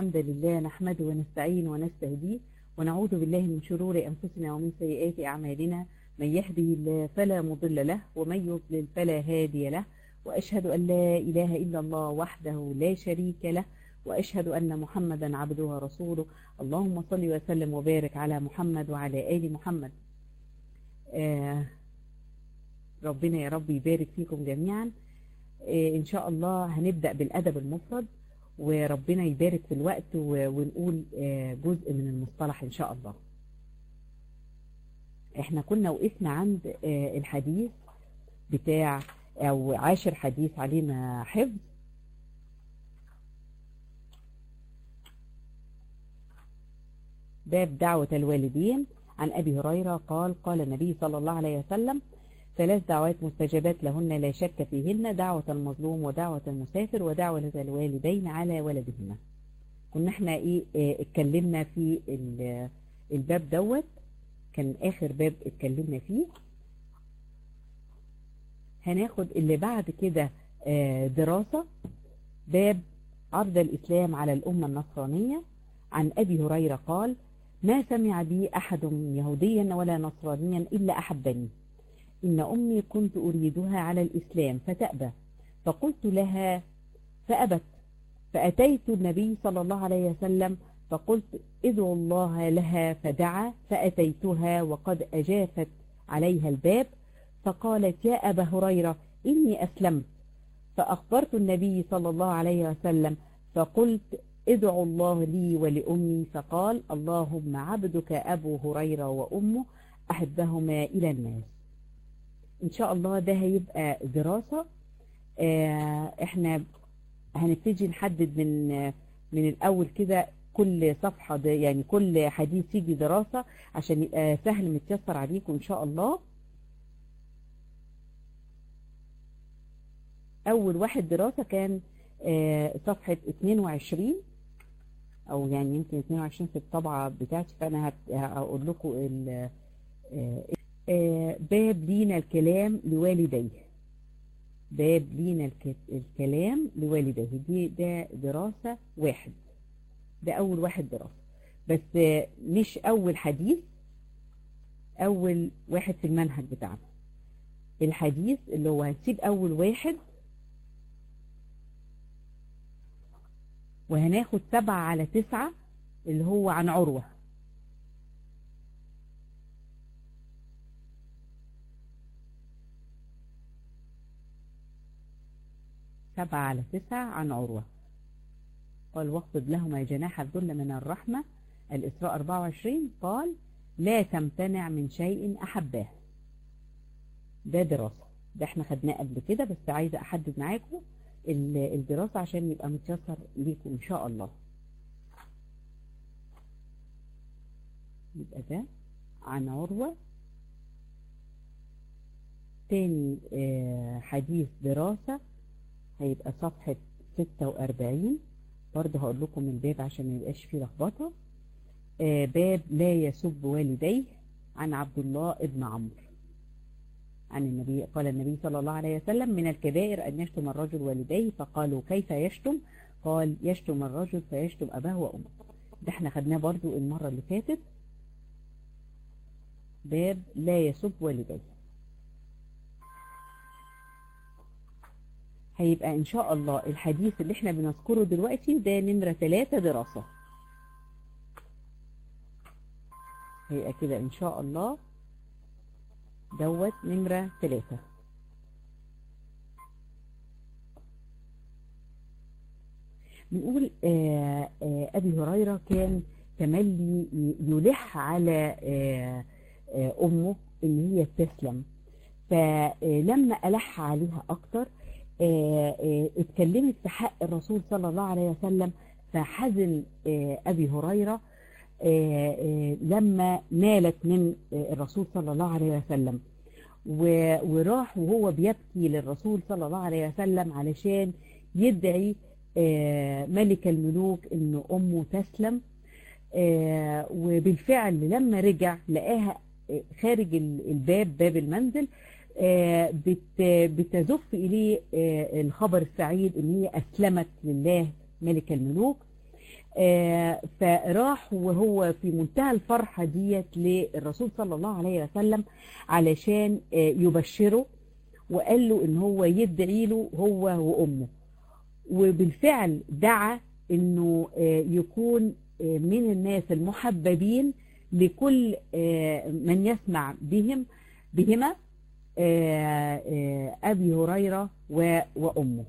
الحمد لله نحمده ونستعين ونستهديه ونعوذ بالله من شرور أنفسنا ومن سيئات أعمالنا من يهده الله فلا مضل له ومن يضلل فلا هادي له وأشهد أن لا إله إلا الله وحده لا شريك له وأشهد أن محمدا عبده ورسوله اللهم صل وسلم وبارك على محمد وعلى آل محمد آه ربنا يا رب يبارك فيكم جميعا آه إن شاء الله هنبدأ بالأدب المفرد وربنا يبارك في الوقت ونقول آه جزء من المصطلح إن شاء الله احنا كنا وقفنا عند آه الحديث بتاع أو عاشر حديث علينا حفظ باب دعوة الوالدين عن أبي هريرة قال قال النبي صلى الله عليه وسلم ثلاث دعوات مستجابات لهن لا شك فيهن دعوة المظلوم ودعوة المسافر ودعوة الوالدين على ولدهما كنا احنا ايه اه اتكلمنا في الباب دوت كان اخر باب اتكلمنا فيه هناخد اللي بعد كده اه دراسة باب عرض الإسلام على الأمة النصرانية عن أبي هريرة قال ما سمع بي أحد يهوديا ولا نصرانيا إلا أحبني إن أمي كنت أريدها على الإسلام فتأبى فقلت لها فأبت فأتيت النبي صلى الله عليه وسلم فقلت ادعو الله لها فدعا فأتيتها وقد أجافت عليها الباب فقالت يا أبا هريرة إني أسلمت فأخبرت النبي صلى الله عليه وسلم فقلت ادعوا الله لي ولأمي فقال اللهم عبدك أبو هريرة وأمه أحبهما إلى الناس إن شاء الله ده هيبقى دراسة اه احنا هنبتدي نحدد من من الأول كده كل صفحة ده يعني كل حديث يجي دراسة عشان يبقى سهل متيسر عليكم إن شاء الله أول واحد دراسة كان اه صفحة 22 او يعني يمكن 22 في الطبعة بتاعتي فانا هقول لكم باب لينا الكلام لوالديه باب لينا الكلام لوالديه دي ده دراسة واحد ده اول واحد دراسة بس مش اول حديث اول واحد في المنهج بتاعنا الحديث اللي هو هنسيب اول واحد وهناخد سبعة على تسعة اللي هو عن عروة سبعة على تسعة عن عروة قال واخفض لهما جناح الذل من الرحمة الإسراء 24 قال لا تمتنع من شيء أحباه ده دراسة ده احنا خدناه قبل كده بس عايزة أحدد معاكم الدراسة عشان يبقى متيسر ليكم إن شاء الله يبقى ده عن عروة تاني حديث دراسة هيبقى صفحة 46 برضه هقول لكم الباب عشان ما يبقاش فيه لخبطة باب لا يسب والديه عن عبد الله ابن عمرو عن النبي قال النبي صلى الله عليه وسلم من الكبائر أن يشتم الرجل والديه فقالوا كيف يشتم قال يشتم الرجل فيشتم أباه وأمه ده احنا خدناه برضو المرة اللي فاتت باب لا يسب والديه هيبقى إن شاء الله الحديث اللي احنا بنذكره دلوقتي ده نمرة ثلاثة دراسة هيبقى كده إن شاء الله دوت نمرة ثلاثة بنقول آآ آآ أبي هريرة كان تملي يلح على آآ أمه إن هي تسلم فلما ألح عليها أكتر اتكلمت في حق الرسول صلى الله عليه وسلم فحزن أبي هريرة لما نالت من الرسول صلى الله عليه وسلم وراح وهو بيبكي للرسول صلى الله عليه وسلم علشان يدعي ملك الملوك ان امه تسلم وبالفعل لما رجع لقاها خارج الباب باب المنزل بتزف اليه الخبر السعيد ان هي اسلمت لله ملك الملوك آه، فراح وهو في منتهى الفرحة ديت للرسول صلى الله عليه وسلم علشان آه، يبشره وقال له ان هو يدعي له هو وامه وبالفعل دعا انه آه، يكون آه، من الناس المحببين لكل آه، من يسمع بهم بهما آه، آه، ابي هريره و- وامه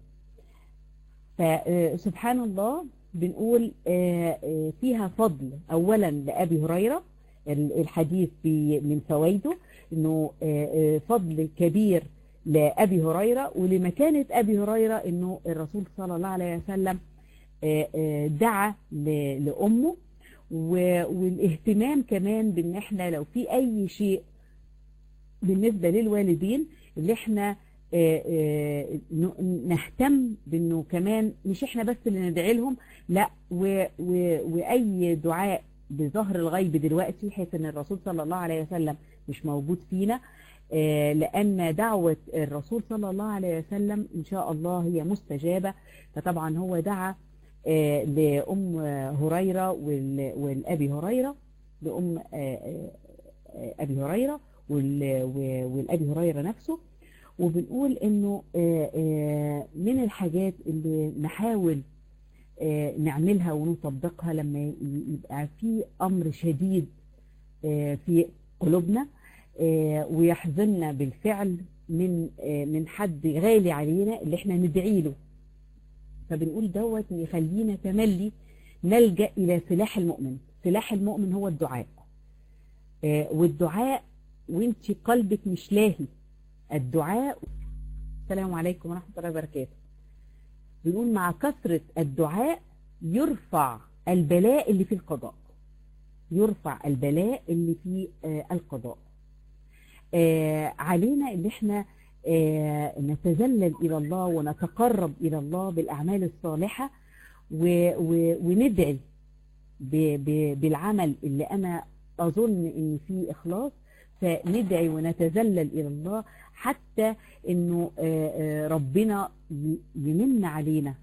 فسبحان الله بنقول آه، آه، فيها فضل اولا لابي هريره ال- الحديث بي- من فوائده انه آه، آه، فضل كبير لابي هريره ولمكانه ابي هريره انه الرسول صلى الله عليه وسلم آه، آه، دعا ل- لامه و- والاهتمام كمان بان احنا لو في اي شيء بالنسبه للوالدين اللي احنا آه، آه، ن- نهتم بانه كمان مش احنا بس اللي ندعي لهم لا و- و- واي دعاء بظهر الغيب دلوقتي حيث ان الرسول صلى الله عليه وسلم مش موجود فينا آه، لان دعوه الرسول صلى الله عليه وسلم ان شاء الله هي مستجابه فطبعا هو دعا آه، لام هريره وال- والابي هريره لام آه، آه، آه، ابي هريره وال- و- والابي هريره نفسه وبنقول انه آه، آه، من الحاجات اللي نحاول آه، نعملها ونطبقها لما ي- يبقى في امر شديد آه، في قلوبنا آه، ويحزننا بالفعل من آه، من حد غالي علينا اللي احنا ندعي له فبنقول دوت يخلينا تملي نلجأ إلى سلاح المؤمن سلاح المؤمن هو الدعاء آه، والدعاء وانت قلبك مش لاهي الدعاء السلام عليكم ورحمة الله وبركاته بنقول مع كثرة الدعاء يرفع البلاء اللي في القضاء يرفع البلاء اللي في آه، القضاء آه، علينا ان احنا آه، نتذلل الى الله ونتقرب الى الله بالاعمال الصالحه و- و- وندعي ب- ب- بالعمل اللي انا اظن ان فيه اخلاص فندعي ونتذلل الى الله حتى انه آه، آه، ربنا ي- يمن علينا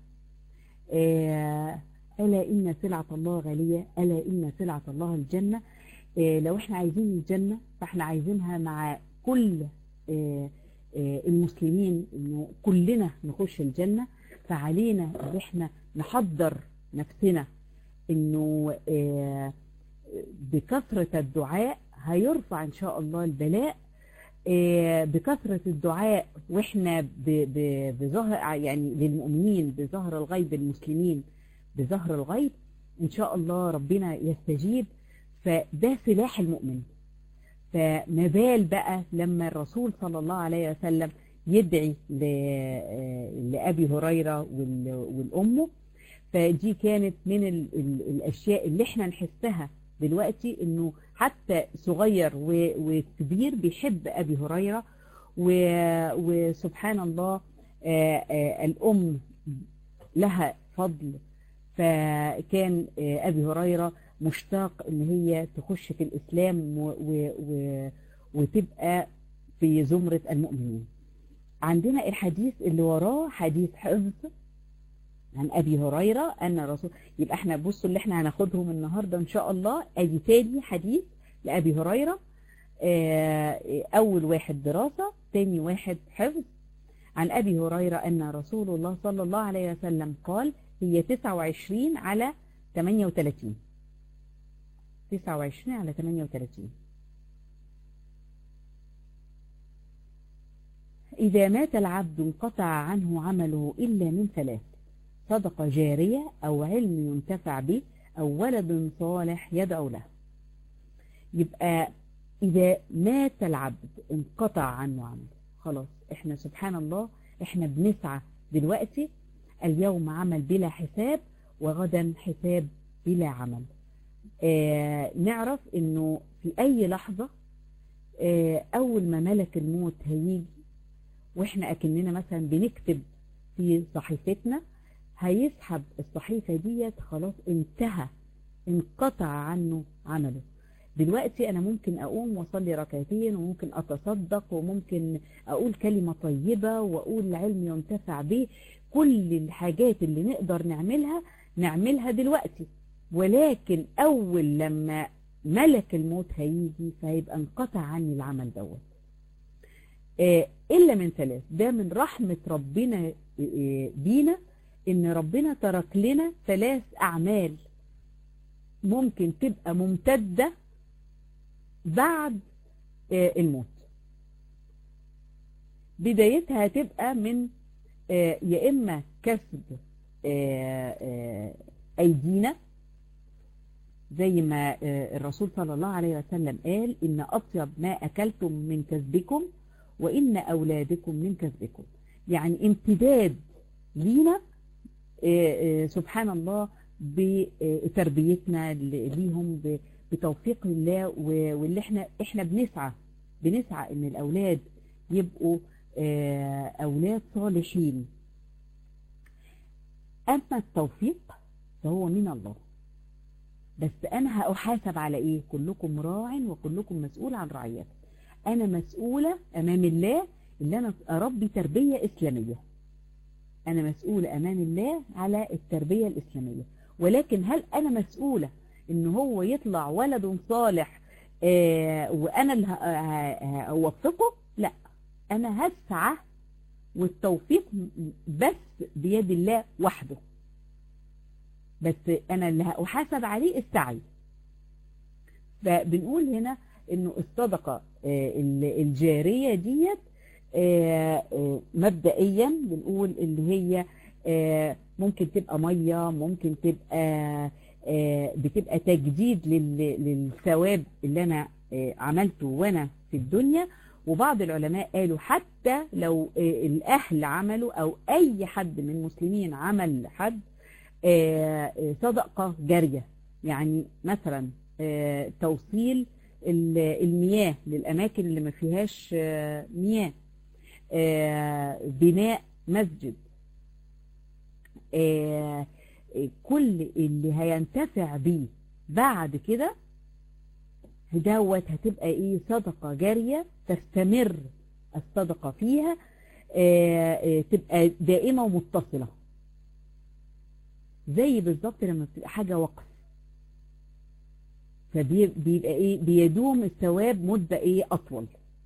آه، الا ان سلعه الله غاليه الا ان سلعه الله الجنه آه، لو احنا عايزين الجنه فاحنا عايزينها مع كل آه، آه، المسلمين انه كلنا نخش الجنه فعلينا ان احنا نحضر نفسنا انه آه، بكثرة الدعاء هيرفع ان شاء الله البلاء آه، بكثرة الدعاء واحنا ب- ب- بظهر يعني للمؤمنين بظهر الغيب المسلمين بظهر الغيب ان شاء الله ربنا يستجيب فده سلاح المؤمن فما بال بقى لما الرسول صلى الله عليه وسلم يدعي ل- آه، لأبي هريرة وال- والأمه فدي كانت من ال ال الأشياء اللي احنا نحسها دلوقتي انه حتى صغير و- وكبير بيحب أبي هريرة و- وسبحان الله آه، آه، الأم لها فضل فكان آه، أبي هريرة مشتاق ان هي تخش في الإسلام و و و وتبقى في زمرة المؤمنين عندنا الحديث اللي وراه حديث حفظ عن أبي هريرة أن الرسول يبقى احنا بصوا اللي احنا هناخدهم النهاردة إن شاء الله أدي تاني حديث لأبي هريرة آه، أول واحد دراسة تاني واحد حفظ عن أبي هريرة أن رسول الله صلى الله عليه وسلم قال هي 29 على 38 29 على 38 إذا مات العبد انقطع عنه عمله إلا من ثلاث صدقة جارية أو علم ينتفع به أو ولد صالح يدعو له يبقى إذا مات العبد انقطع عنه عمله خلاص احنا سبحان الله احنا بنسعى دلوقتي اليوم عمل بلا حساب وغدا حساب بلا عمل آه نعرف انه في اي لحظة آه اول ما ملك الموت هيجي واحنا اكننا مثلا بنكتب في صحيفتنا هيسحب الصحيفة ديت خلاص انتهى انقطع عنه عمله دلوقتي انا ممكن اقوم واصلي ركعتين وممكن اتصدق وممكن اقول كلمة طيبة واقول علم ينتفع به كل الحاجات اللي نقدر نعملها نعملها دلوقتي ولكن أول لما ملك الموت هيجي فهيبقى انقطع عني العمل دوت آه، إلا من ثلاث ده من رحمة ربنا آه، بينا إن ربنا ترك لنا ثلاث أعمال ممكن تبقى ممتدة بعد آه، الموت بدايتها هتبقى من آه، يا إما كسب آه، آه، أيدينا زي ما آه، الرسول صلى الله عليه وسلم قال إن أطيب ما أكلتم من كسبكم وإن أولادكم من كسبكم يعني امتداد لينا آه، آه، سبحان الله بتربيتنا ل- ليهم ب- بتوفيق الله و- واللي احنا احنا بنسعى بنسعى ان الاولاد يبقوا آه، اولاد صالحين اما التوفيق فهو من الله بس انا هأحاسب على ايه كلكم راع وكلكم مسؤول عن رعيته انا مسؤولة امام الله اللي انا اربي تربية اسلامية انا مسؤولة امام الله على التربية الاسلامية ولكن هل انا مسؤولة ان هو يطلع ولد صالح آه وانا اللي ه- ه- هوفقه لا انا هسعى والتوفيق بس بيد الله وحده بس انا اللي هأحاسب عليه السعي فبنقول هنا انه الصدقة آه، ال- الجارية ديت آه، آه، مبدئيا بنقول اللي هي آه، ممكن تبقى مية ممكن تبقى آه، بتبقى تجديد لل- للثواب اللي انا آه، عملته وانا في الدنيا وبعض العلماء قالوا حتى لو آه، الاهل عملوا او اي حد من المسلمين عمل حد آه، آه، صدقة جارية يعني مثلا آه، توصيل ال- المياه للأماكن اللي ما فيهاش آه، مياه آه، بناء مسجد آه، آه، كل اللي هينتفع بيه بعد كده دوت هتبقى ايه صدقة جارية تستمر الصدقة فيها آه، آه، تبقى دائمة ومتصلة زي بالظبط لما بتبقى حاجة وقف فبيبقى ايه بيدوم الثواب مدة ايه اطول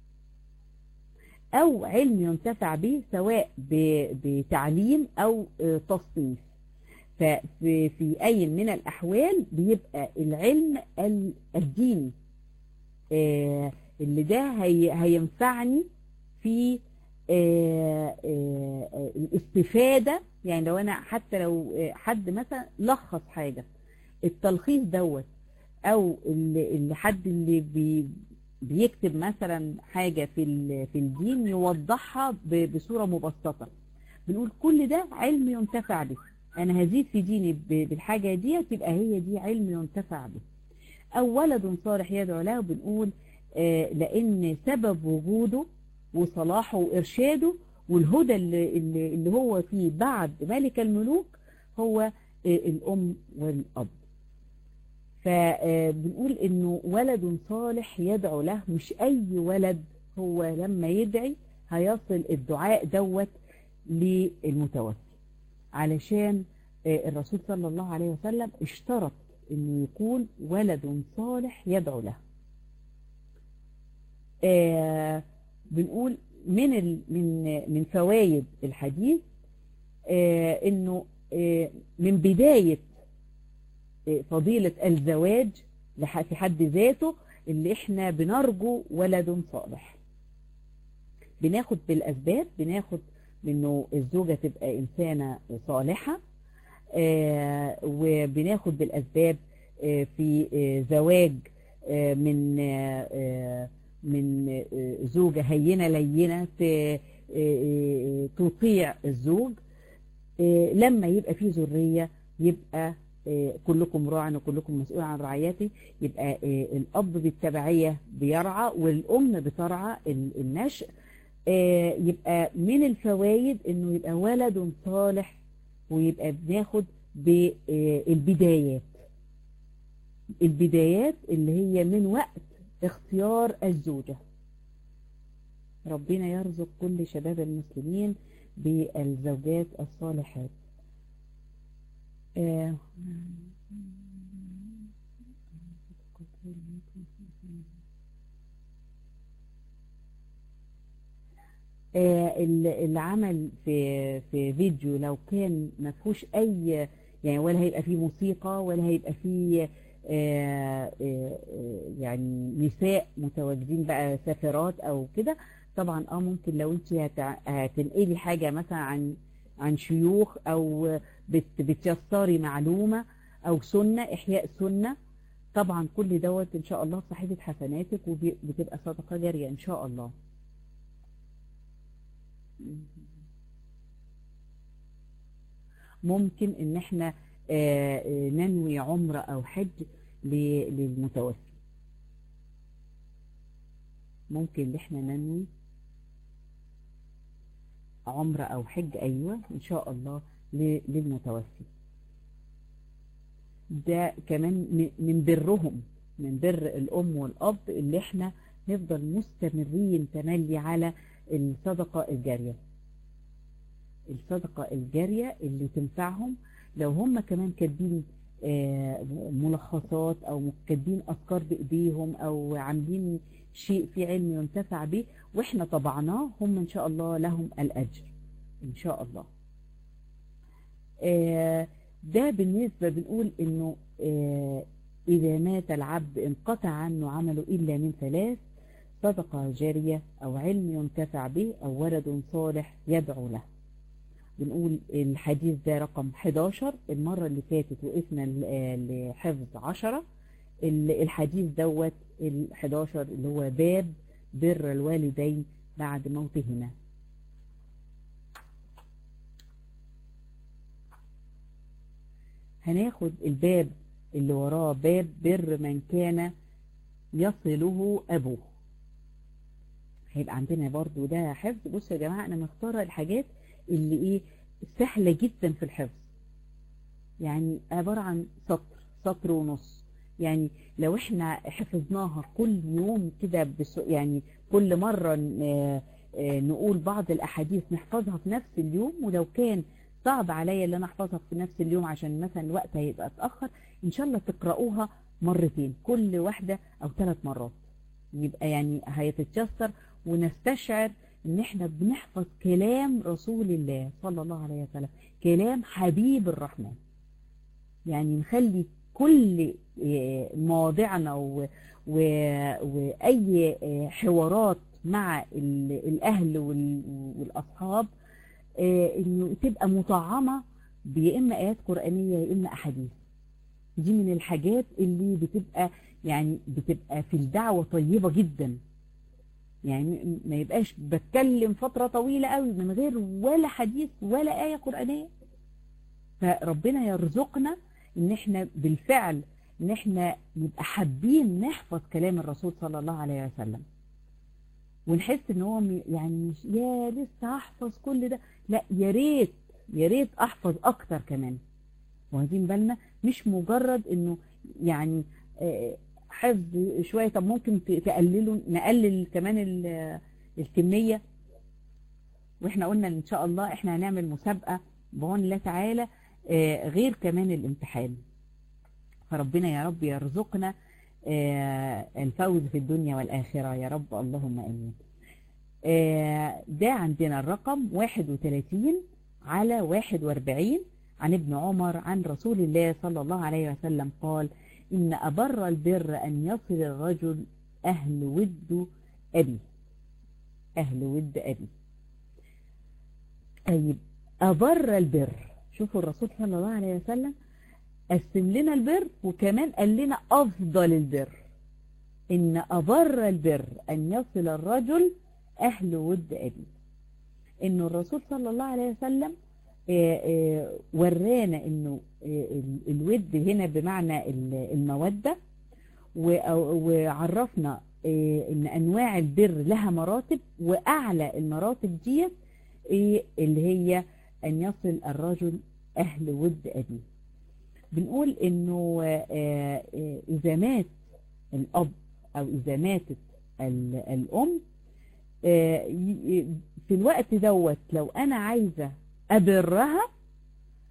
او علم ينتفع به سواء ب- بتعليم او آه، تصنيف ففي في اي من الاحوال بيبقى العلم ال- الديني آه، اللي ده هي هينفعني في آه، آه، آه، الاستفادة يعني لو انا حتى لو آه، حد مثلا لخص حاجة التلخيص دوت او اللي اللي حد اللي بي بيكتب مثلا حاجة في ال- في الدين يوضحها ب- بصورة مبسطة بنقول كل ده علم ينتفع به انا هزيد في ديني ب- بالحاجة دي تبقى هي دي علم ينتفع به او ولد صالح يدعو له بنقول آه، لان سبب وجوده وصلاحه وارشاده والهدى اللي, اللي اللي هو فيه بعد ملك الملوك هو آه، الام والاب فبنقول انه ولد صالح يدعو له مش اي ولد هو لما يدعي هيصل الدعاء دوت للمتوفي علشان آه، الرسول صلى الله عليه وسلم اشترط انه يكون ولد صالح يدعو له آه، بنقول من ال من من فوائد الحديث آه، انه آه، من بدايه فضيلة الزواج لح- في حد ذاته اللي احنا بنرجو ولد صالح بناخد بالأسباب بناخد انه الزوجة تبقى إنسانة صالحة آه، وبناخد بالأسباب آه، في آه، زواج آه، من آه، آه، من آه، زوجة هينة لينة ت- آه، آه، تطيع الزوج آه، لما يبقى في ذرية يبقى آه، كلكم راع وكلكم مسؤول عن رعيته يبقى آه، الأب بالتبعية بيرعى والأم بترعى ال- النشء آه، يبقى من الفوائد انه يبقى ولد صالح ويبقى بناخد بالبدايات البدايات اللي هي من وقت اختيار الزوجة ربنا يرزق كل شباب المسلمين بالزوجات الصالحات آه، آه، ال- العمل في في فيديو لو كان ما فيهوش اي يعني ولا هيبقى فيه موسيقى ولا هيبقى فيه آه، آه، آه، يعني نساء متواجدين بقى سافرات او كده طبعا اه ممكن لو انت هتع- هتنقلي حاجه مثلا عن عن شيوخ او بت بتيسري معلومه او سنه احياء سنه طبعا كل دوت ان شاء الله في صحيفه حسناتك وبتبقى صدقه جاريه ان شاء الله ممكن ان احنا آه، آه، ننوي عمرة او حج ل- للمتوفي ممكن ان احنا ننوي عمرة او حج ايوه ان شاء الله ل- للمتوفي ده كمان م- من برهم من بر الام والاب اللي احنا نفضل مستمرين تملي على الصدقة الجارية الصدقة الجارية اللي تنفعهم لو هم كمان كاتبين آه، ملخصات او كاتبين افكار بايديهم او عاملين شيء في علم ينتفع به واحنا طبعناه هم ان شاء الله لهم الاجر ان شاء الله آه، ده بالنسبة بنقول انه آه، اذا مات العبد انقطع عنه عمله الا من ثلاث صدقة جارية او علم ينتفع به او ولد صالح يدعو له بنقول الحديث ده رقم 11 المرة اللي فاتت وقفنا ل- لحفظ 10 ال- الحديث دوت ال 11 اللي هو باب بر الوالدين بعد موتهما هناخد الباب اللي وراه باب بر من كان يصله أبوه هيبقى عندنا برضو ده حفظ بصوا يا جماعة أنا مختارة الحاجات اللي إيه سهلة جدا في الحفظ يعني عبارة عن سطر سطر ونص يعني لو احنا حفظناها كل يوم كده بس يعني كل مرة ن- آه، آه، نقول بعض الأحاديث نحفظها في نفس اليوم ولو كان صعب عليا اللي انا احفظها في نفس اليوم عشان مثلا الوقت هيبقى اتأخر ان شاء الله تقرأوها مرتين كل واحدة او ثلاث مرات يبقى يعني هيتتيسر ونستشعر ان احنا بنحفظ كلام رسول الله صلى الله عليه وسلم كلام حبيب الرحمن يعني نخلي كل آه، مواضعنا و... و... وأي آه، حوارات مع ال- الأهل وال... والأصحاب آه، إنه تبقى مطعمة بيا إما آيات قرآنية يا إما أحاديث دي من الحاجات اللي بتبقى يعني بتبقى في الدعوة طيبة جدا يعني ما يبقاش بتكلم فترة طويلة قوي من غير ولا حديث ولا آية قرآنية فربنا يرزقنا ان احنا بالفعل ان احنا نبقى حابين نحفظ كلام الرسول صلى الله عليه وسلم ونحس ان هو م- يعني مش يا لسه هحفظ كل ده لا يا ريت يا ريت احفظ اكتر كمان واخدين بالنا مش مجرد انه يعني آه، حفظ شويه طب ممكن ت- تقللوا نقلل كمان ال- الكميه واحنا قلنا ان شاء الله احنا هنعمل مسابقه بعون الله تعالى آه، غير كمان الامتحان فربنا يا رب يرزقنا آه، الفوز في الدنيا والآخرة يا رب اللهم آمين آه، ده عندنا الرقم 31 على 41 عن ابن عمر عن رسول الله صلى الله عليه وسلم قال إن أبر البر أن يصل الرجل أهل ود أبي أهل ود أبي طيب أبر البر شوفوا الرسول صلى الله عليه وسلم قسم لنا البر وكمان قال لنا أفضل البر إن أبر البر أن يصل الرجل أهل ود أبي إن الرسول صلى الله عليه وسلم آه، آه، ورانا إنه آه، ال- الود هنا بمعنى ال- المودة و- وعرفنا آه، إن أنواع البر لها مراتب وأعلى المراتب ديت إيه اللي هي أن يصل الرجل أهل ود أبيه بنقول إنه آه، آه، إذا مات الأب أو إذا ماتت ال- الأم آه، ي- في الوقت دوت لو أنا عايزة أبرها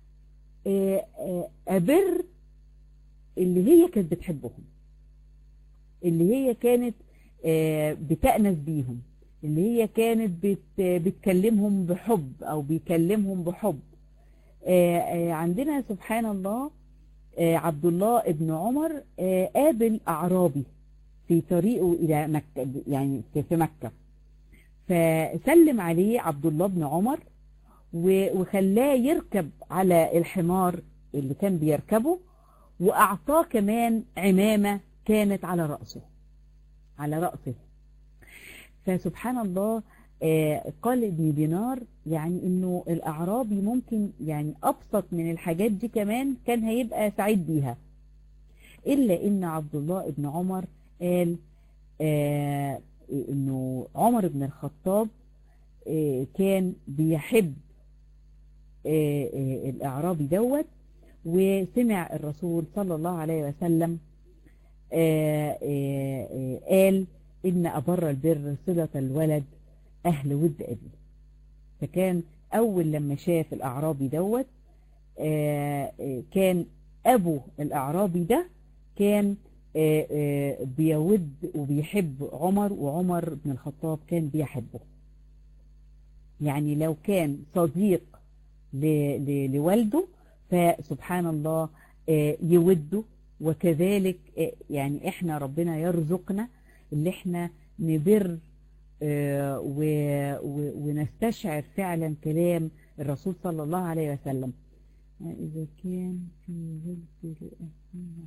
آه، آه، أبر اللي هي كانت بتحبهم اللي هي كانت آه، بتأنس بيهم اللي هي كانت بت بتكلمهم بحب أو بيكلمهم بحب آه، آه، عندنا سبحان الله آه، عبد الله ابن عمر آه، قابل أعرابي في طريقه إلى مكة يعني في في مكة فسلم عليه عبد الله بن عمر و- وخلاه يركب على الحمار اللي كان بيركبه وأعطاه كمان عمامة كانت على رأسه على رأسه فسبحان الله آه، قال ابن دينار يعني انه الاعرابي ممكن يعني ابسط من الحاجات دي كمان كان هيبقى سعيد بيها الا ان عبد الله ابن عمر قال آه انه عمر بن الخطاب آه كان بيحب آه آه الاعرابي دوت وسمع الرسول صلى الله عليه وسلم آه آه آه قال إن أبر البر صلة الولد أهل ود أبي فكان أول لما شاف الأعرابي دوت آه، آه، كان أبو الأعرابي ده كان آه، آه، بيود وبيحب عمر وعمر بن الخطاب كان بيحبه يعني لو كان صديق ل- ل- لوالده فسبحان الله آه، يوده وكذلك آه، يعني احنا ربنا يرزقنا اللي احنا نبر آه، و- و- ونستشعر فعلا كلام الرسول صلى الله عليه وسلم إذا كان في ود لأهلنا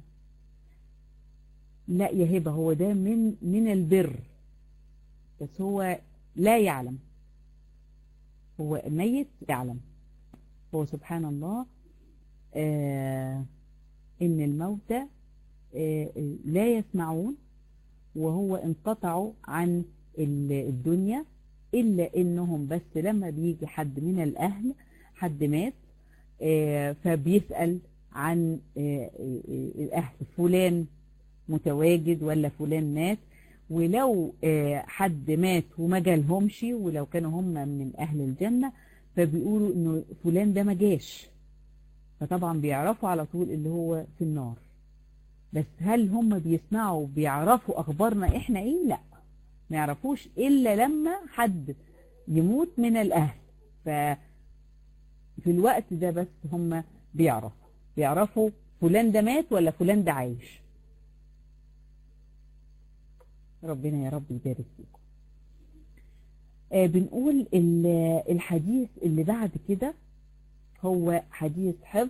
لا يا هبة هو ده من من البر بس هو لا يعلم هو ميت يعلم هو سبحان الله آه إن الموتى آه لا يسمعون وهو انقطعوا عن ال- الدنيا إلا إنهم بس لما بيجي حد من الأهل حد مات آه، فبيسأل عن آه، آه، الأهل فلان متواجد ولا فلان مات ولو آه، حد مات وما جالهمش ولو كانوا هم من أهل الجنة فبيقولوا إنه فلان ده ما جاش فطبعا بيعرفوا على طول اللي هو في النار بس هل هم بيسمعوا بيعرفوا اخبارنا احنا ايه لا ما يعرفوش الا لما حد يموت من الاهل ف في الوقت ده بس هم بيعرفوا بيعرفوا فلان ده مات ولا فلان ده عايش ربنا يا رب يبارك فيكم آه بنقول ال- الحديث اللي بعد كده هو حديث حفظ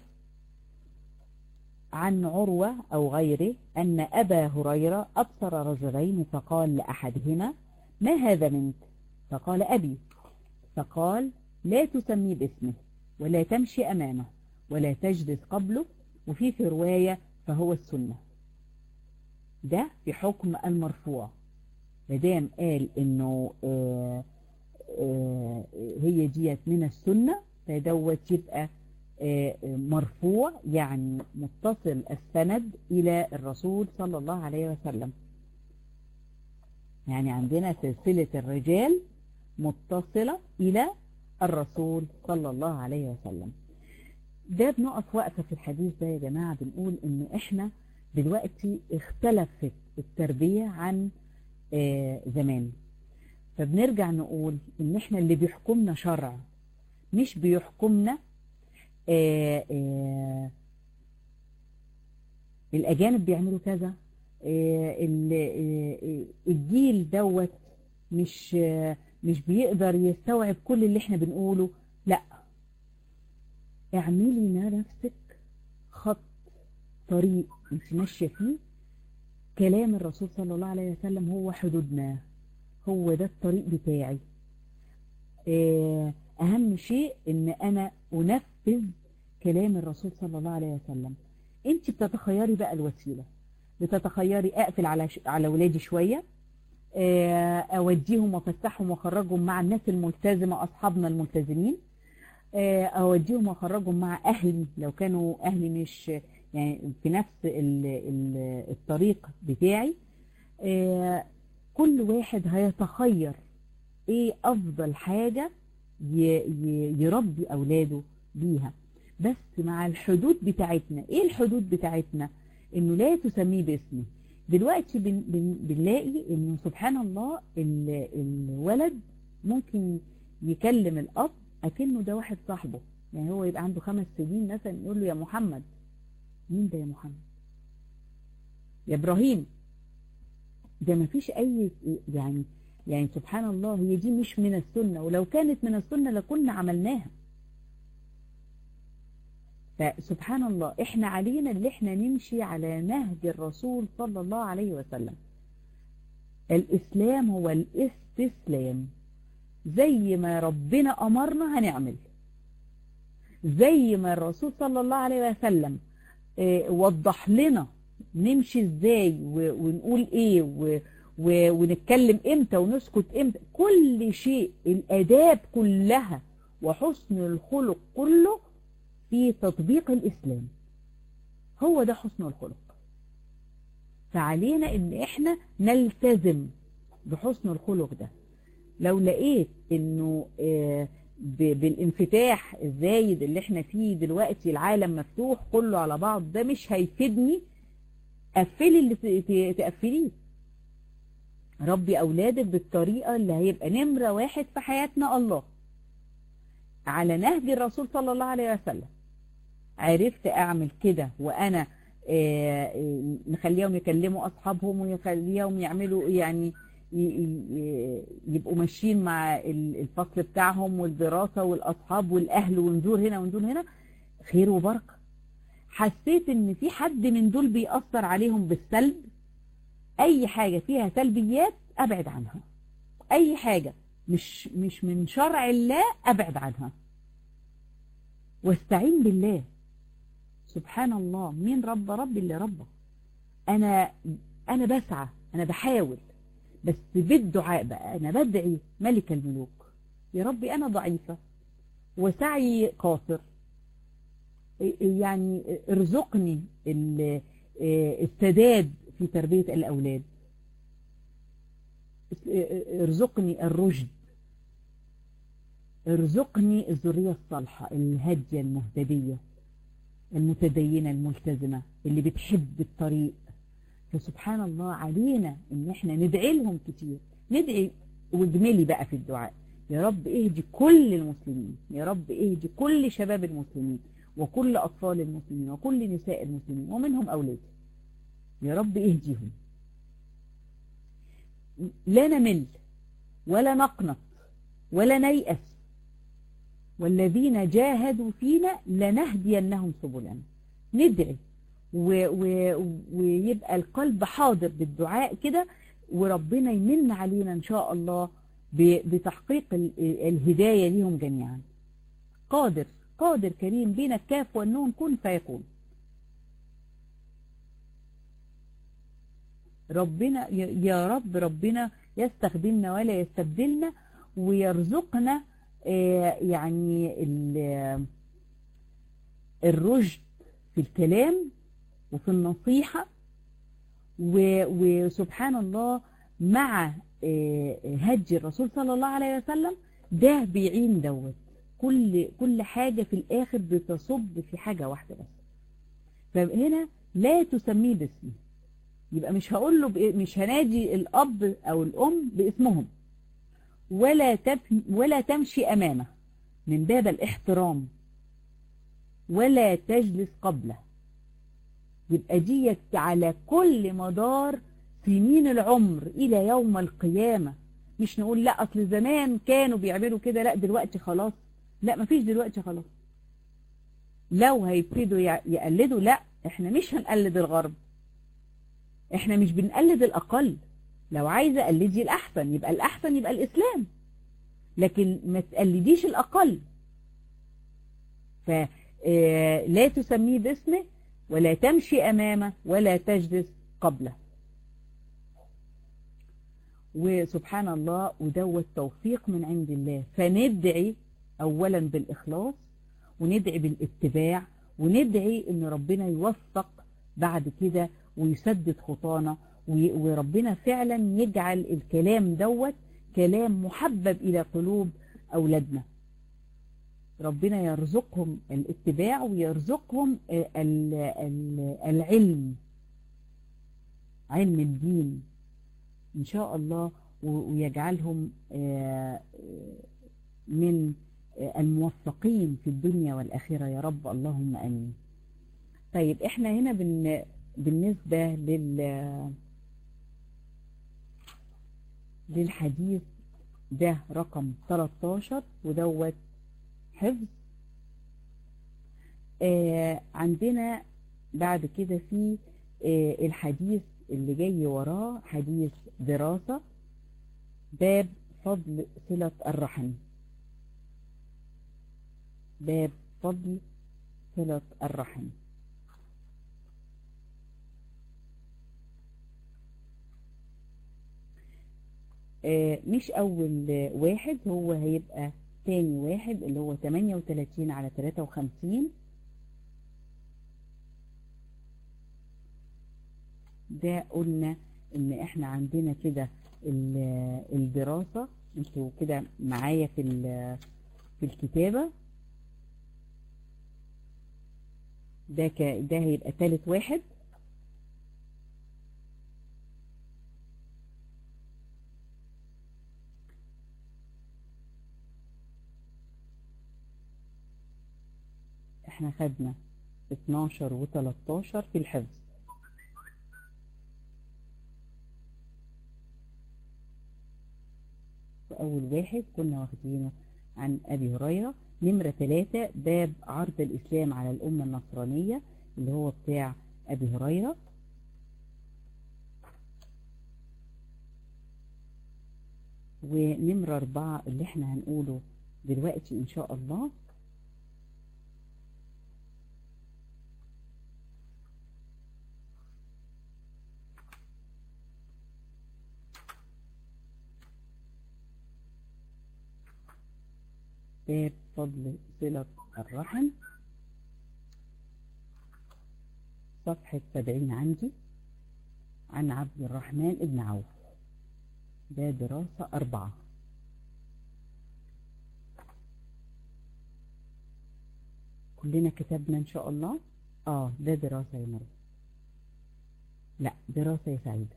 عن عروة أو غيره أن أبا هريرة أبصر رجلين فقال لأحدهما ما هذا منك فقال أبي فقال لا تسمي باسمه ولا تمشي أمامه ولا تجلس قبله وفي في رواية فهو السنة ده في حكم المرفوع مدام قال انه آه آه هي ديت من السنة فدوت يبقى آه، مرفوع يعني متصل السند إلى الرسول صلى الله عليه وسلم يعني عندنا سلسلة الرجال متصلة إلى الرسول صلى الله عليه وسلم ده بنقف وقفة في الحديث ده يا جماعة بنقول إنه إحنا دلوقتي اختلفت التربية عن آه، زمان فبنرجع نقول إن إحنا اللي بيحكمنا شرع مش بيحكمنا آه، آه، الأجانب بيعملوا كذا آه، ال- آه، آه، الجيل دوت مش آه، مش بيقدر يستوعب كل اللي احنا بنقوله لا اعملي لنفسك خط طريق انت ماشيه فيه كلام الرسول صلى الله عليه وسلم هو حدودنا هو ده الطريق بتاعي آه، اهم شيء ان انا انفذ كلام الرسول صلى الله عليه وسلم انت بتتخيري بقى الوسيله بتتخيري اقفل على ش... على ولادي شويه آه، اوديهم وافسحهم واخرجهم مع الناس الملتزمه اصحابنا الملتزمين آه، اوديهم واخرجهم مع اهلي لو كانوا اهلي مش يعني في نفس ال... ال... الطريق بتاعي آه، كل واحد هيتخير ايه افضل حاجه ي... ي... يربي اولاده بيها بس مع الحدود بتاعتنا ايه الحدود بتاعتنا انه لا تسميه باسمه دلوقتي بن بن بنلاقي انه سبحان الله ال- الولد ممكن يكلم الاب اكنه ده واحد صاحبه يعني هو يبقى عنده خمس سنين مثلا يقول له يا محمد مين ده يا محمد يا ابراهيم ده ما فيش اي يعني يعني سبحان الله هي دي مش من السنة ولو كانت من السنة لكنا عملناها فسبحان الله احنا علينا اللي احنا نمشي على نهج الرسول صلى الله عليه وسلم الاسلام هو الاستسلام زي ما ربنا امرنا هنعمل زي ما الرسول صلى الله عليه وسلم اه وضح لنا نمشي ازاي ونقول ايه و و ونتكلم امتى ونسكت امتى كل شيء الاداب كلها وحسن الخلق كله في تطبيق الاسلام هو ده حسن الخلق فعلينا ان احنا نلتزم بحسن الخلق ده لو لقيت انه آه بالانفتاح الزايد اللي احنا فيه دلوقتي العالم مفتوح كله على بعض ده مش هيفيدني قفلي اللي تقفليه ربي أولادك بالطريقة اللي هيبقى نمرة واحد في حياتنا الله على نهج الرسول صلى الله عليه وسلم عرفت أعمل كده وأنا نخليهم يكلموا أصحابهم ونخليهم يعملوا يعني يبقوا ماشيين مع الفصل بتاعهم والدراسة والأصحاب والأهل ونزور هنا ونزور هنا خير وبركة حسيت ان في حد من دول بيأثر عليهم بالسلب اي حاجة فيها سلبيات ابعد عنها اي حاجة مش مش من شرع الله ابعد عنها واستعين بالله سبحان الله مين رب ربي اللي ربه انا انا بسعى انا بحاول بس بالدعاء بقى انا بدعي ملك الملوك يا ربي انا ضعيفة وسعي قاصر يعني ارزقني السداد في تربية الأولاد ارزقني الرشد ارزقني الذرية الصالحة الهادية المهتدية المتدينة الملتزمة اللي بتحب الطريق فسبحان الله علينا ان احنا ندعي لهم كتير ندعي واجملي بقى في الدعاء يا رب اهدي كل المسلمين يا رب اهدي كل شباب المسلمين وكل أطفال المسلمين وكل نساء المسلمين ومنهم أولادي يا رب اهديهم لا نمل ولا نقنط ولا نيأس والذين جاهدوا فينا لنهدينهم سبلنا ندعي و و ويبقى القلب حاضر بالدعاء كده وربنا يمن علينا إن شاء الله بتحقيق الهداية ليهم جميعا قادر قادر كريم بين الكاف والنون كن فيكون ربنا يا رب ربنا يستخدمنا ولا يستبدلنا ويرزقنا يعني الرشد في الكلام وفي النصيحة وسبحان الله مع هدي الرسول صلى الله عليه وسلم ده بيعين دوت كل كل حاجة في الآخر بتصب في حاجة واحدة بس فهنا لا تسميه باسمه يبقى مش هقول له مش هنادي الأب أو الأم باسمهم ولا تب ولا تمشي أمامه من باب الاحترام ولا تجلس قبله يبقى ديت على كل مدار سنين العمر إلى يوم القيامة مش نقول لا أصل زمان كانوا بيعملوا كده لا دلوقتي خلاص لا مفيش دلوقتي خلاص لو هيبتدوا يقلدوا لا احنا مش هنقلد الغرب احنا مش بنقلد الأقل لو عايزة قلدي الأحسن يبقى الأحسن يبقى الإسلام لكن ما تقلديش الأقل فلا تسميه باسمه ولا تمشي أمامه ولا تجلس قبله وسبحان الله ودوت توفيق من عند الله فندعي أولا بالإخلاص وندعي بالاتباع وندعي ان ربنا يوفق بعد كده ويسدد خطانا وربنا فعلا يجعل الكلام دوت كلام محبب إلى قلوب أولادنا ربنا يرزقهم الاتباع ويرزقهم العلم علم الدين إن شاء الله ويجعلهم من الموفقين في الدنيا والآخرة يا رب اللهم أمين طيب احنا هنا بن بالنسبة لل للحديث ده رقم 13 ودوت حفظ آه عندنا بعد كده في آه الحديث اللي جاي وراه حديث دراسة باب فضل صلة الرحم باب فضل صلة الرحم آه مش أول واحد هو هيبقى تاني واحد اللي هو 38 على 53 ده قلنا ان احنا عندنا كده الدراسة انتوا كده معايا في في الكتابة ده ك ده هيبقى تالت واحد احنا خدنا 12 و 13 في الحفظ أول واحد كنا واخدينه عن أبي هريرة نمرة ثلاثة باب عرض الإسلام على الأمة النصرانية اللي هو بتاع أبي هريرة ونمرة أربعة اللي احنا هنقوله دلوقتي إن شاء الله باب فضل صلة الرحم صفحة سبعين عندي عن عبد الرحمن ابن عوف ده دراسة أربعة كلنا كتبنا إن شاء الله آه ده دراسة يا مريم لا دراسة يا سعيدة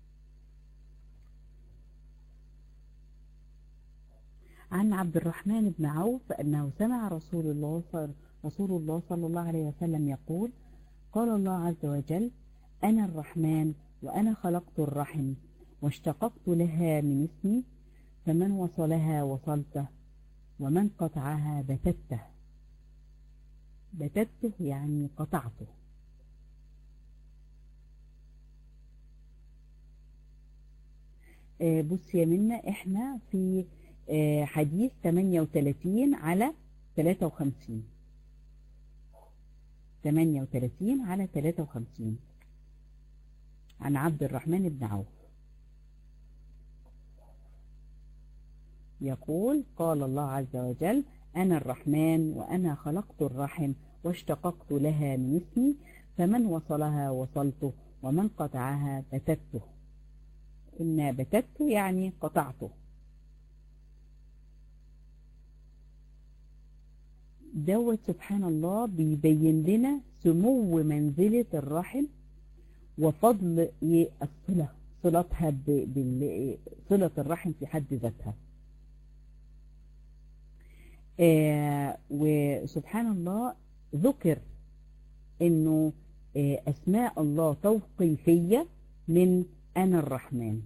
عن عبد الرحمن بن عوف أنه سمع رسول الله صل رسول الله صلى الله عليه وسلم يقول قال الله عز وجل أنا الرحمن وأنا خلقت الرحم واشتققت لها من اسمي فمن وصلها وصلته ومن قطعها بتته بتته يعني قطعته آه بص يا منا احنا في آه حديث 38 على 53 38 على 53 عن عبد الرحمن بن عوف يقول قال الله عز وجل أنا الرحمن وأنا خلقت الرحم واشتققت لها من اسمي فمن وصلها وصلته ومن قطعها بتته إن بتته يعني قطعته دوت سبحان الله بيبين لنا سمو منزلة الرحم وفضل الصلة صلتها صلة الرحم في حد ذاتها آه وسبحان الله ذكر انه آه اسماء الله توقيفية من انا الرحمن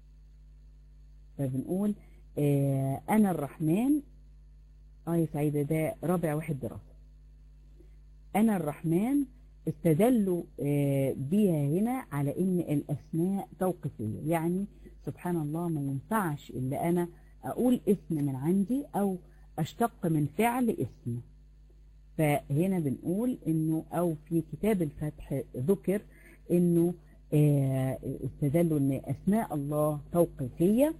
فبنقول آه انا الرحمن اه يا سعيدة ده رابع واحد دراسة انا الرحمن استدلوا بيها هنا على ان الاسماء توقيفية يعني سبحان الله ما ينفعش الا انا اقول اسم من عندي او اشتق من فعل اسم فهنا بنقول انه او في كتاب الفتح ذكر انه استدلوا ان اسماء الله توقيفية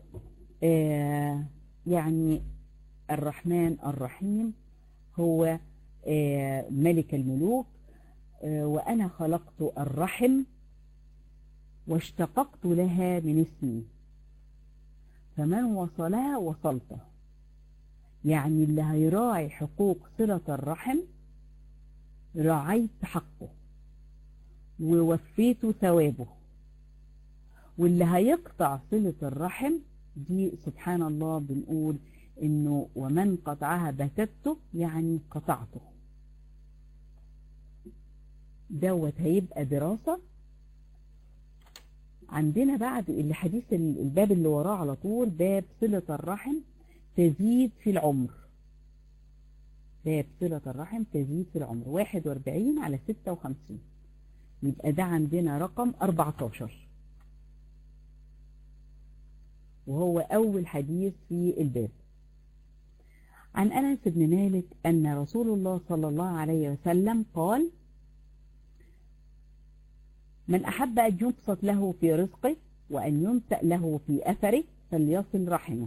يعني الرحمن الرحيم هو ملك الملوك وأنا خلقت الرحم واشتققت لها من اسمي فمن وصلها وصلته يعني اللي هيراعي حقوق صلة الرحم راعيت حقه ووفيت ثوابه واللي هيقطع صلة الرحم دي سبحان الله بنقول انه ومن قطعها بتته يعني قطعته دوت هيبقى دراسة عندنا بعد الحديث الباب اللي وراه على طول باب صلة الرحم تزيد في العمر باب صلة الرحم تزيد في العمر 41 على 56 يبقى ده عندنا رقم 14 وهو أول حديث في الباب عن أنس بن مالك أن رسول الله صلى الله عليه وسلم قال من أحب أن يبسط له في رزقه وأن ينسأ له في أثره فليصل رحمه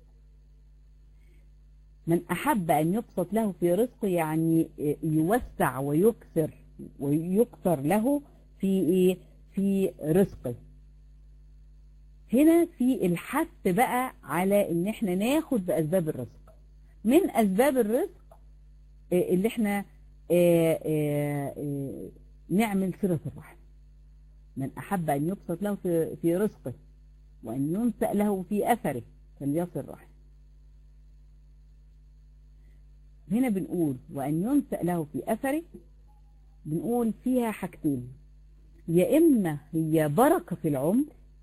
من أحب أن يبسط له في رزقه يعني يوسع ويكثر ويكثر له في إيه في رزقه هنا في الحث بقى على ان احنا ناخد بأسباب الرزق من أسباب الرزق اللي احنا نعمل صلة الرحم من أحب أن يبسط له في, في رزقه وأن ينسأ له في أثره فليصل رحم هنا بنقول وأن ينسأ له في أثره بنقول فيها حاجتين يا إما هي بركة في العمر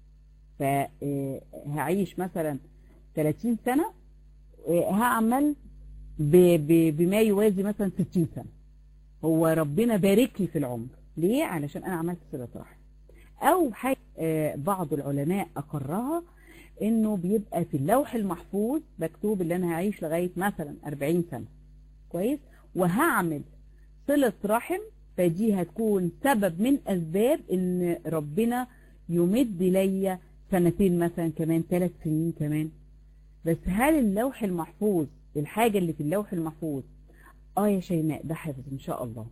فهعيش مثلا 30 سنة هعمل بما يوازي مثلا 60 سنة هو ربنا بارك لي في العمر ليه؟ علشان أنا عملت صلة رحم أو حاجة بعض العلماء أقرها إنه بيبقى في اللوح المحفوظ مكتوب اللي أنا هعيش لغاية مثلا 40 سنة كويس وهعمل صلة رحم فدي هتكون سبب من أسباب إن ربنا يمد ليا سنتين مثلا كمان ثلاث سنين كمان بس هل اللوح المحفوظ الحاجة اللي في اللوح المحفوظ اه يا شيماء ده حفظ ان شاء الله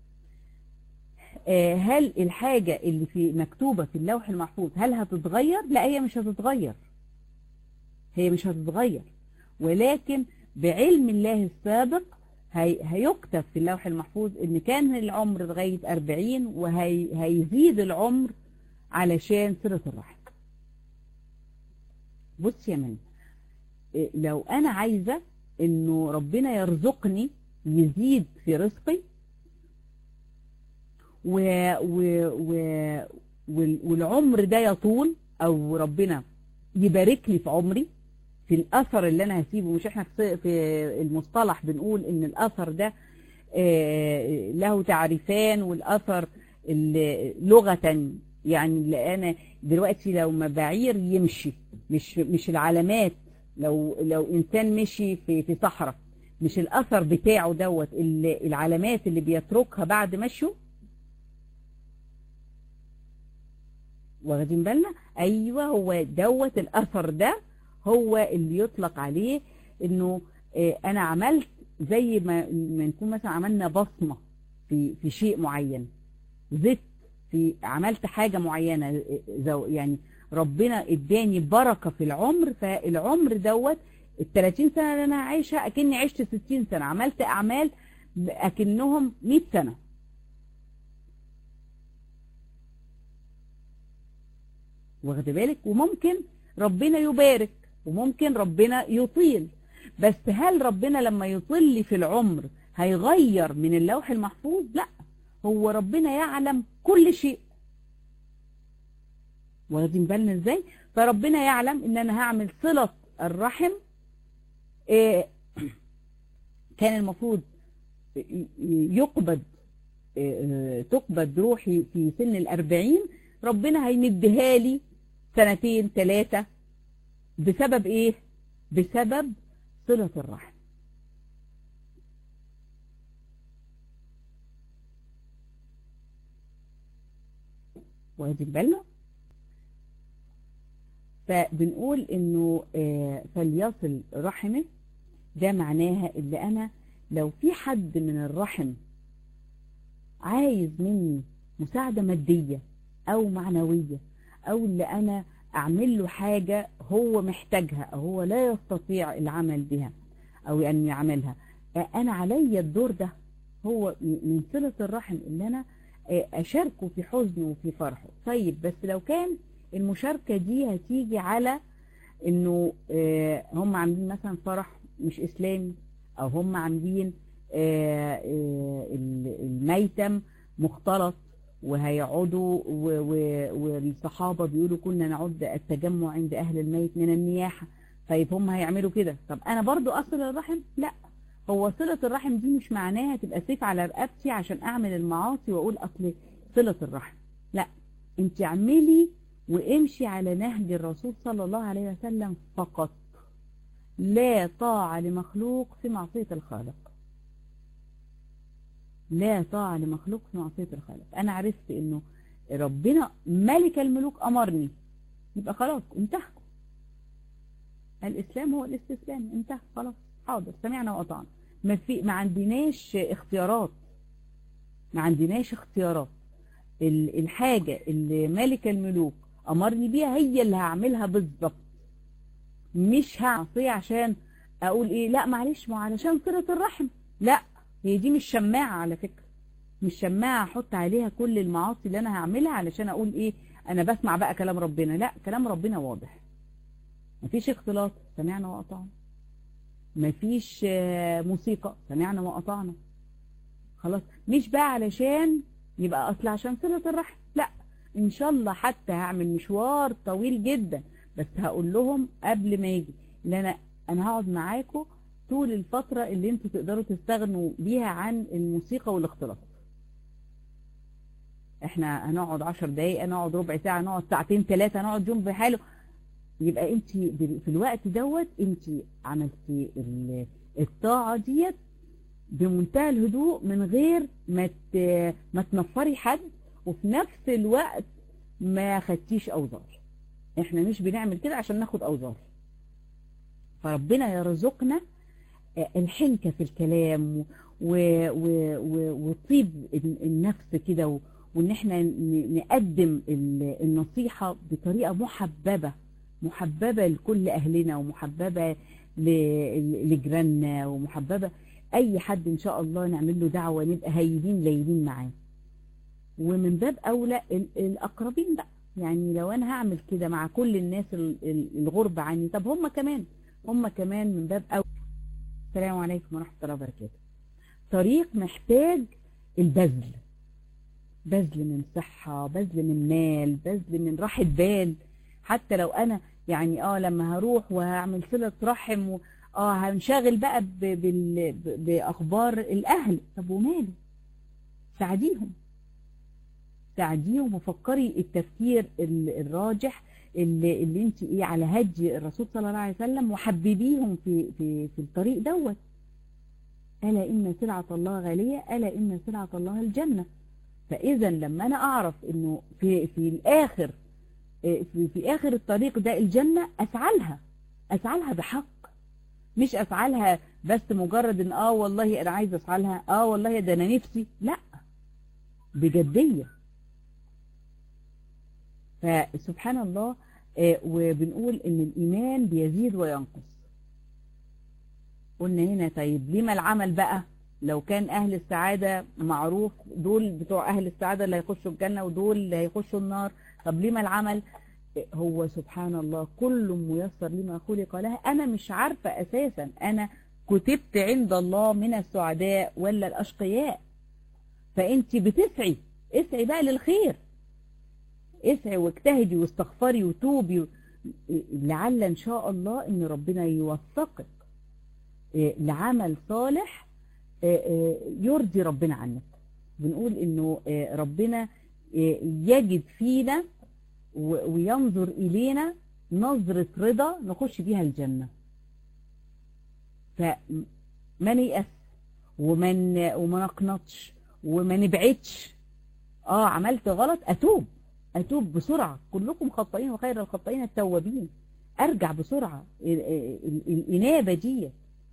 آه هل الحاجة اللي في مكتوبة في اللوح المحفوظ هل هتتغير لا هي مش هتتغير هي مش هتتغير ولكن بعلم الله السابق هي هيكتب في اللوح المحفوظ ان كان العمر لغاية 40 وهيزيد العمر علشان صلة الرحم بص يا من لو انا عايزة انه ربنا يرزقني يزيد في رزقي و و و والعمر ده يطول او ربنا يبارك لي في عمري في الاثر اللي انا هسيبه مش احنا في المصطلح بنقول ان الاثر ده له تعريفان والاثر لغة يعني اللي انا دلوقتي لو ما بعير يمشي مش مش العلامات لو لو انسان مشي في في صحراء مش الاثر بتاعه دوت العلامات اللي بيتركها بعد مشيه واخدين بالنا ايوه هو دوت الاثر ده هو اللي يطلق عليه انه اه انا عملت زي ما ما نكون مثلا عملنا بصمه في في شيء معين زدت في عملت حاجه معينه يعني ربنا اداني بركه في العمر فالعمر دوت ال 30 سنه اللي انا عايشها اكني عشت 60 سنه عملت اعمال اكنهم 100 سنه واخد بالك وممكن ربنا يبارك وممكن ربنا يطيل بس هل ربنا لما يطل لي في العمر هيغير من اللوح المحفوظ لا هو ربنا يعلم كل شيء واخدين بالنا ازاي فربنا يعلم ان انا هعمل صلة الرحم إيه كان المفروض يقبض إيه تقبض روحي في سن الأربعين ربنا هيمدها لي سنتين ثلاثة بسبب ايه بسبب صلة الرحم واخدين بالنا فبنقول انه آه فليصل رحمه ده معناها اللي انا لو في حد من الرحم عايز مني مساعدة مادية او معنوية او اللي انا اعمل له حاجة هو محتاجها او هو لا يستطيع العمل بها او ان يعملها انا عليا الدور ده هو من صلة الرحم اللي انا اشاركه في حزنه وفي فرحه طيب بس لو كان المشاركة دي هتيجي على انه آه، هم عاملين مثلا فرح مش اسلامي او هم عاملين آه، آه، ال- الميتم مختلط وهيقعدوا و- و- والصحابة بيقولوا كنا نعد التجمع عند اهل الميت من النياحة طيب هم هيعملوا كده طب انا برضو اصل الرحم لا هو صلة الرحم دي مش معناها تبقى سيف على رقبتي عشان اعمل المعاصي واقول اصل صلة الرحم لا انت اعملي وامشي على نهج الرسول صلى الله عليه وسلم فقط لا طاعة لمخلوق في معصية الخالق لا طاعة لمخلوق في معصية الخالق انا عرفت انه ربنا ملك الملوك امرني يبقى خلاص انتهى الاسلام هو الاستسلام انتهى خلاص حاضر سمعنا وأطعنا ما في ما عندناش اختيارات ما عندناش اختيارات ال- الحاجة اللي ملك الملوك أمرني بيها هي اللي هعملها بالظبط مش هعصيه عشان أقول إيه لا معلش ما علشان صلة الرحم لا هي دي مش شماعة على فكرة مش شماعة أحط عليها كل المعاصي اللي أنا هعملها علشان أقول إيه أنا بسمع بقى كلام ربنا لا كلام ربنا واضح مفيش اختلاط سمعنا وأطعنا مفيش آه، موسيقى سمعنا وأطعنا خلاص مش بقى علشان يبقى أصل عشان صلة الرحم لا إن شاء الله حتى هعمل مشوار طويل جدا بس هقول لهم قبل ما يجي ان انا انا هقعد معاكم طول الفترة اللي انتوا تقدروا تستغنوا بيها عن الموسيقى والاختلاط احنا هنقعد عشر دقايق نقعد ربع ساعة نقعد ساعتين ثلاثة نقعد يوم بحاله يبقى انت في الوقت دوت انت عملتي ال- الطاعة ديت بمنتهى الهدوء من غير ما ت- ما تنفري حد وفي نفس الوقت ما خدتيش اوزار احنا مش بنعمل كده عشان ناخد اوزار فربنا يرزقنا آه، الحنكة في الكلام و- و- و- و- وطيب ال- النفس كده و- وان احنا ن- نقدم ال- النصيحة بطريقة محببة محببة لكل اهلنا ومحببة ل- لجيراننا ومحببة اي حد ان شاء الله نعمل له دعوة نبقى هايلين ليلين معاه ومن باب اولى ال- الاقربين بقى يعني لو انا هعمل كده مع كل الناس ال- ال- الغربة عني طب هم كمان هم كمان من باب اولى السلام عليكم ورحمة الله وبركاته طريق محتاج البذل بذل من صحة بذل من مال بذل من راحة بال حتى لو انا يعني اه لما هروح وهعمل صلة رحم و... اه هنشغل بقى ب... بال... ب... باخبار الاهل طب وماله ساعديهم ساعديهم وفكري التفكير ال- الراجح اللي, اللي انت ايه على هدي الرسول صلى الله عليه وسلم وحببيهم في في في الطريق دوت الا ان سلعة الله غالية الا ان سلعة الله الجنة فاذا لما انا اعرف انه في في الاخر إيه، في, في اخر الطريق ده الجنة اسعى لها اسعى لها بحق مش اسعى لها بس مجرد ان اه والله انا عايز اسعى لها اه والله ده انا نفسي لا بجدية فسبحان الله آه، وبنقول ان الايمان بيزيد وينقص قلنا هنا طيب لما العمل بقى لو كان اهل السعادة معروف دول بتوع اهل السعادة اللي هيخشوا الجنة ودول اللي هيخشوا النار طب لما العمل آه، هو سبحان الله كل ميسر لما خلق له انا مش عارفة اساسا انا كتبت عند الله من السعداء ولا الاشقياء فانت بتسعي اسعي بقى للخير اسعي واجتهدي واستغفري وتوبي و- لعل ان شاء الله ان ربنا يوفقك إيه، لعمل صالح إيه، إيه، يرضي ربنا عنك بنقول انه إيه، ربنا إيه، يجد فينا و- وينظر الينا نظرة رضا نخش بيها الجنة فما نيأس ومن وما نقنطش وما نبعدش اه عملت غلط اتوب اتوب بسرعة كلكم خطائين وخير الخطائين التوابين ارجع بسرعة ال- ال- الانابة دي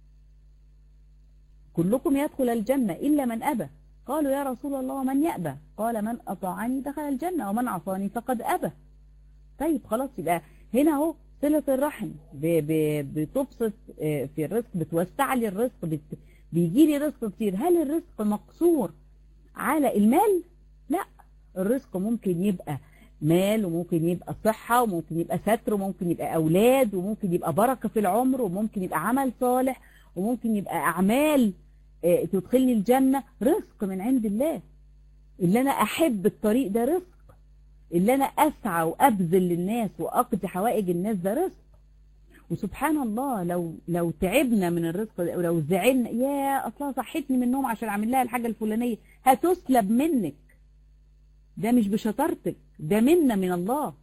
كلكم يدخل الجنة الا من ابى قالوا يا رسول الله ومن يأبى قال من اطاعني دخل الجنة ومن عصاني فقد ابى طيب خلاص يبقى هنا اهو صلة الرحم ب- ب- بتبسط آه، في الرزق بتوسع لي الرزق بت- بيجي لي رزق كتير هل الرزق مقصور على المال لا الرزق ممكن يبقى مال وممكن يبقى صحة وممكن يبقى ستر وممكن يبقى أولاد وممكن يبقى بركة في العمر وممكن يبقى عمل صالح وممكن يبقى أعمال آه، تدخلني الجنة رزق من عند الله اللي أنا أحب الطريق ده رزق اللي أنا أسعى وأبذل للناس وأقضي حوائج الناس ده رزق وسبحان الله لو لو تعبنا من الرزق ده ولو زعلنا يا اصلا صحتني من النوم عشان اعمل لها الحاجه الفلانيه هتسلب منك ده مش بشطارتك ده منا من الله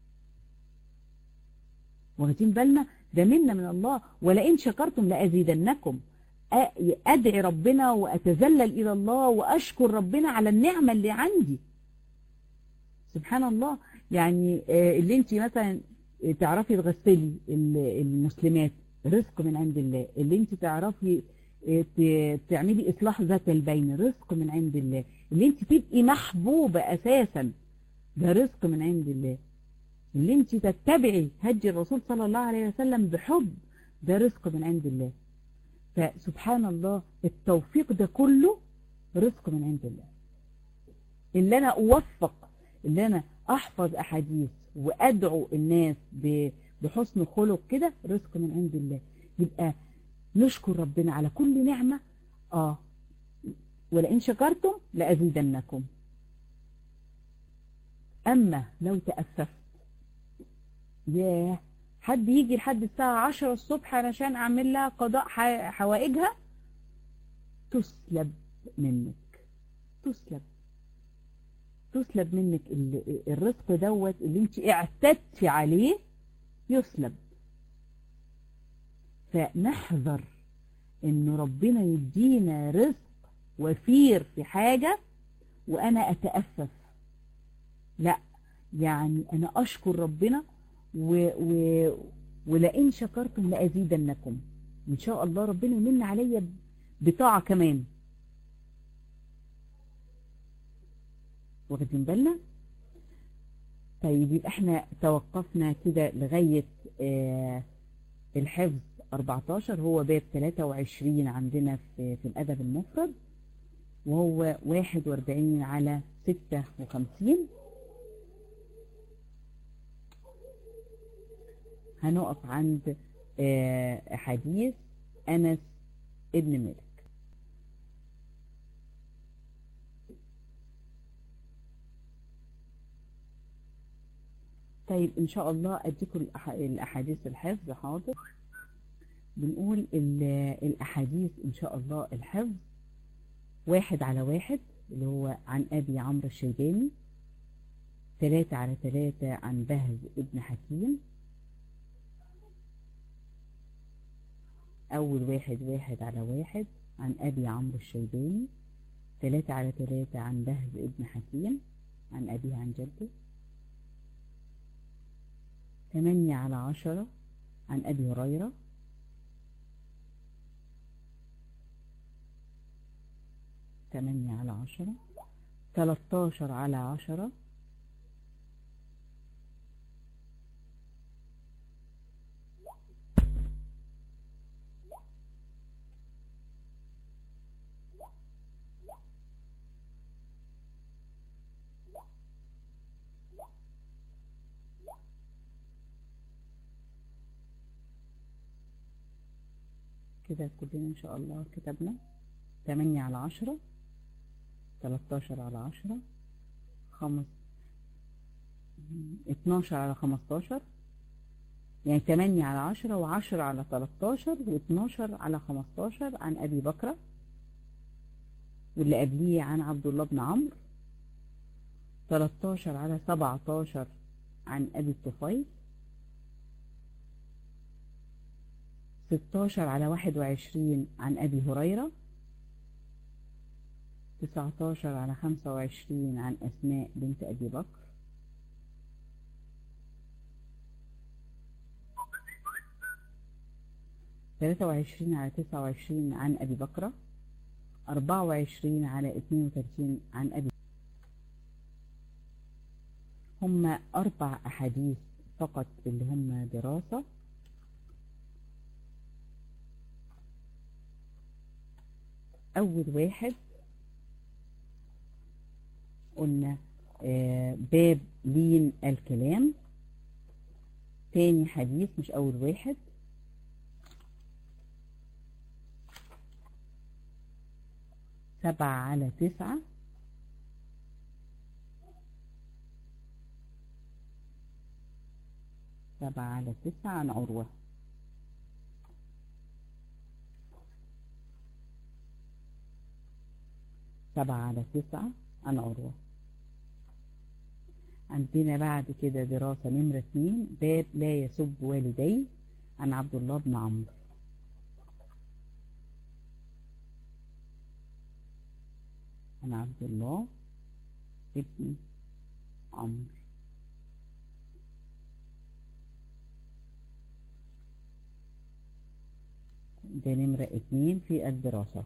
واخدين بالنا ده منا من الله ولئن شكرتم لازيدنكم أ- ادعي ربنا واتذلل الى الله واشكر ربنا على النعمه اللي عندي سبحان الله يعني آه، اللي انت مثلا تعرفي تغسلي ال- المسلمات رزق من عند الله اللي انت تعرفي اه، ت- تعملي اصلاح ذات البين رزق من عند الله اللي انت تبقي محبوبة اساسا ده رزق من عند الله اللي انت تتبعي هدي الرسول صلى الله عليه وسلم بحب ده رزق من عند الله فسبحان الله التوفيق ده كله رزق من عند الله اللي انا اوفق اللي انا احفظ احاديث وادعو الناس ب- بحسن خلق كده رزق من عند الله يبقى نشكر ربنا على كل نعمة اه ولئن شكرتم لأزيدنكم اما لو تأسفت ياه حد يجي لحد الساعة عشرة الصبح علشان اعمل لها قضاء ح- حوائجها تسلب منك تسلب تسلب منك ال- الرزق دوت اللي انت اعتدتي عليه يسلب فنحذر ان ربنا يدينا رزق وفير في حاجة وانا اتأسف لا يعني انا اشكر ربنا و و ولئن شكرتم لازيدنكم ان شاء الله ربنا يمن عليا بطاعة كمان واخدين بالنا طيب يبقى احنا توقفنا كده لغاية آه الحفظ 14 هو باب 23 عندنا في, في الأدب المفرد وهو 41 على 56 هنقف عند آه حديث أنس ابن مالك طيب ان شاء الله اديكم الأح- الاحاديث الحفظ حاضر بنقول ال- الاحاديث ان شاء الله الحفظ واحد على واحد اللي هو عن ابي عمرو الشيباني ثلاثة على ثلاثة عن بهز ابن حكيم أول واحد واحد على واحد عن أبي عمرو الشيباني ثلاثة على ثلاثة عن بهز ابن حكيم عن أبيه عن جده ثمانية على عشرة عن أبي هريرة ثمانية على عشرة تلاتاشر على عشرة كده كلنا إن شاء الله كتبنا تمانية على عشرة تلاتاشر على عشرة خمس اتناشر على خمستاشر يعني تمانية على عشرة وعشرة على تلاتاشر واتناشر على خمستاشر عن أبي بكرة واللي قبليه عن عبد الله بن عمرو تلاتاشر على سبعتاشر عن أبي الطفيل ستاشر على واحد وعشرين عن أبي هريرة تسعتاشر على خمسة وعشرين عن أسماء بنت أبي بكر ثلاثة وعشرين على تسعة وعشرين عن أبي بكرة أربعة وعشرين على اتنين وتلاتين عن أبي هم أربع أحاديث فقط اللي هم دراسة أول واحد قلنا آه، باب لين الكلام تاني حديث مش أول واحد سبعة على تسعة سبعة على تسعة عن عروة سبعة على تسعة عن عروة عندنا بعد كده دراسة نمرة اتنين باب لا يسب والديه عن عبد الله بن عمرو عن عبد الله ابن عمرو ده نمرة اتنين في الدراسة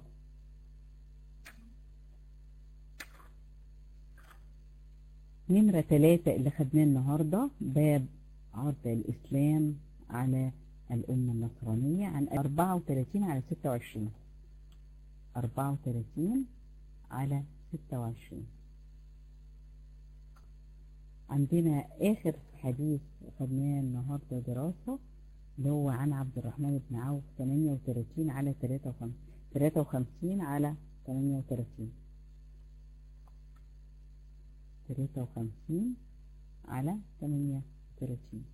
نمرة تلاتة اللي خدناه النهاردة باب عرض الإسلام على الأمة النصرانية عن أربعة وتلاتين على ستة وعشرين أربعة وتلاتين على ستة وعشرين عندنا آخر حديث خدناه النهاردة دراسة اللي هو عن عبد الرحمن بن عوف 38 على 53 53 على 38 53 على 38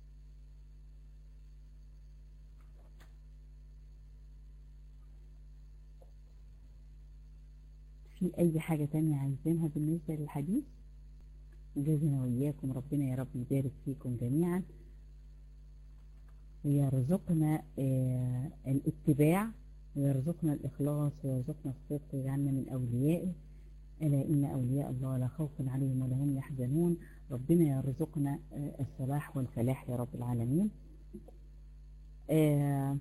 في أي حاجة تانية عايزينها بالنسبة للحديث جزنا وإياكم ربنا يا رب يبارك فيكم جميعا ويرزقنا آه الاتباع ويرزقنا الإخلاص ويرزقنا الصدق ويجعلنا من أوليائه ألا إن أولياء الله لا خوف عليهم ولا هم يحزنون ربنا يرزقنا آه الصلاح والفلاح يا رب العالمين آه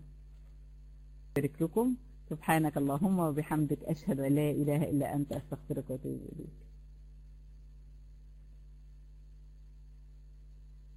بارك لكم سبحانك اللهم وبحمدك أشهد أن لا إله إلا أنت أستغفرك وأتوب إليك